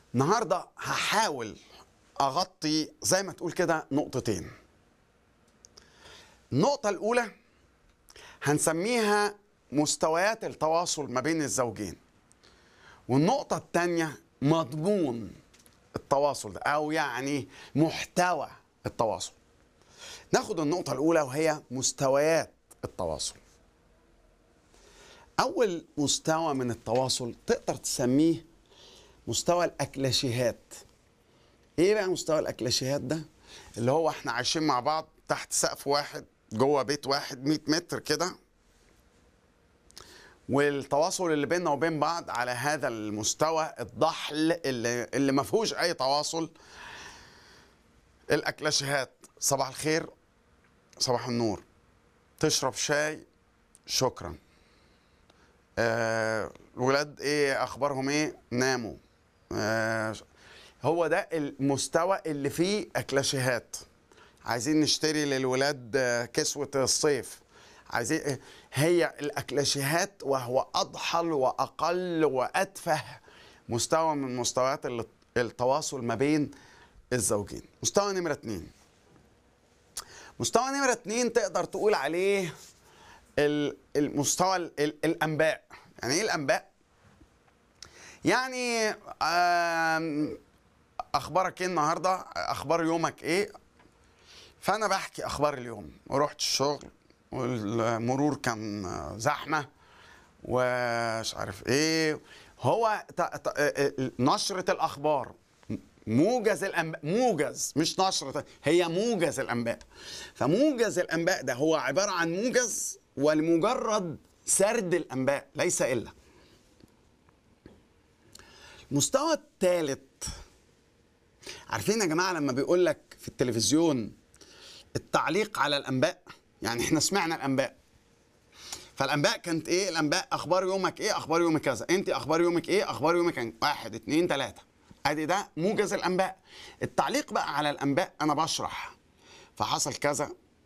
النهارده هحاول اغطي زي ما تقول كده نقطتين النقطة الأولى هنسميها مستويات التواصل ما بين الزوجين والنقطة الثانية مضمون التواصل ده أو يعني محتوى التواصل ناخد النقطة الأولى وهي مستويات التواصل أول مستوى من التواصل تقدر تسميه مستوى الأكلاشيهات إيه بقى مستوى الأكلاشيهات ده؟ اللي هو إحنا عايشين مع بعض تحت سقف واحد جوه بيت واحد 100 متر كده والتواصل اللي بيننا وبين بعض على هذا المستوى الضحل اللي, اللي ما فيهوش اي تواصل الاكلاشيهات صباح الخير صباح النور تشرب شاي شكرا آه الولاد ايه اخبارهم ايه ناموا آه هو ده المستوى اللي فيه اكلاشيهات عايزين نشتري للولاد آه، كسوة الصيف عايزين إيه؟ هي الأكلاشيهات وهو أضحل وأقل وأتفه مستوى من مستويات ال- التواصل ما بين الزوجين مستوى نمرة اتنين مستوى نمرة اتنين تقدر تقول عليه ال- المستوى ال- ال- الأنباء يعني إيه الأنباء؟ يعني آم، أخبارك إيه النهاردة؟ أخبار يومك إيه؟ فانا بحكي اخبار اليوم ورحت الشغل والمرور كان زحمه ومش عارف ايه هو ت- ت- نشره الاخبار موجز الانباء موجز مش نشره هي موجز الانباء فموجز الانباء ده هو عباره عن موجز ولمجرد سرد الانباء ليس الا المستوى الثالث عارفين يا جماعه لما بيقول لك في التلفزيون التعليق على الانباء يعني احنا سمعنا الانباء فالانباء كانت ايه الانباء اخبار يومك ايه اخبار يومك كذا انت اخبار يومك ايه اخبار يومك كان واحد اتنين تلاته ادي ده موجز الانباء التعليق بقى على الانباء انا بشرح فحصل كذا